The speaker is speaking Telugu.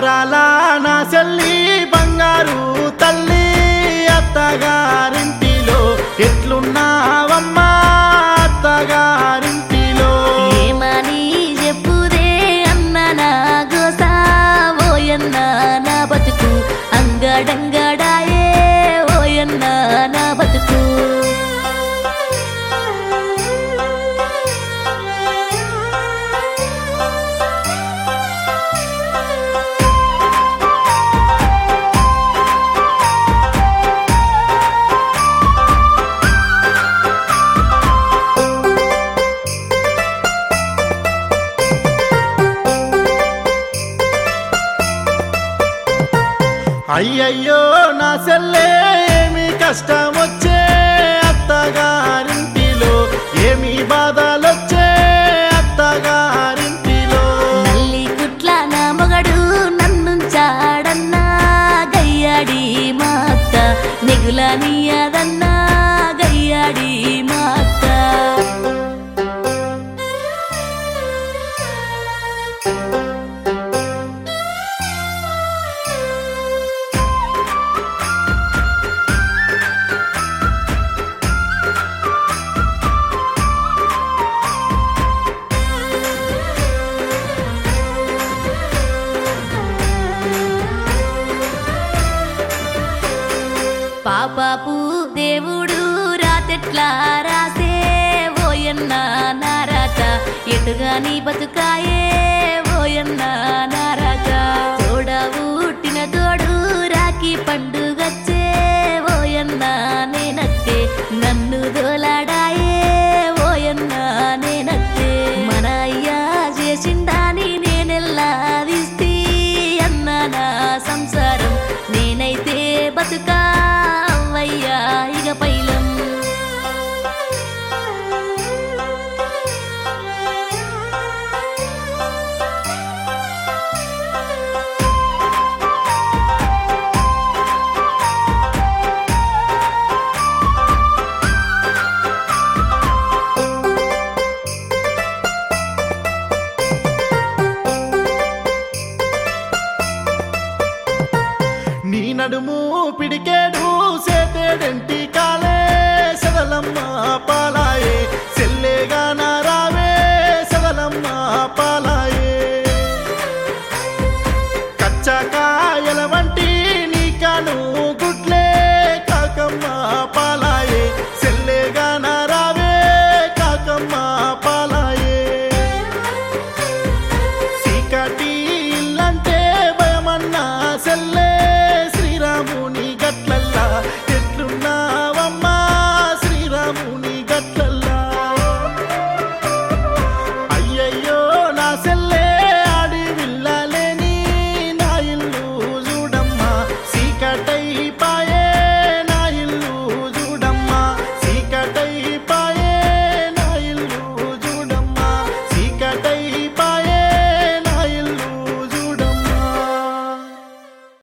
వరాల నా చెల్లి బంగారు తల్లి అత్తగారింటిలో ఎట్లున్నావమ్మా అత్తగారింటిలో ఏమని చెప్పుదే అన్న నా గోసా ఓయన్న నా బతుకు అంగడంగడాయే ఓయన్న నా బతుకు అయ్యయ్యో నా సెల్లే ఏమి కష్టం వచ్చే అత్తగారింటిలో ఏమి బాధలొచ్చే అత్తగారింటిలో నల్లి కుట్ల నా మొగడు నన్నుంచాడన్నా గయ్యాడి మా అత్త నెగులనియదన్నా గయ్యాడి మా అత్త పాపాపు దేవుడు రాతెట్లా రాసే ఓయన్న నారాత ఎటుగాని బతుకాయే ఓయన్న నారాత తోడ ఊట్టిన తోడు రాకి పండు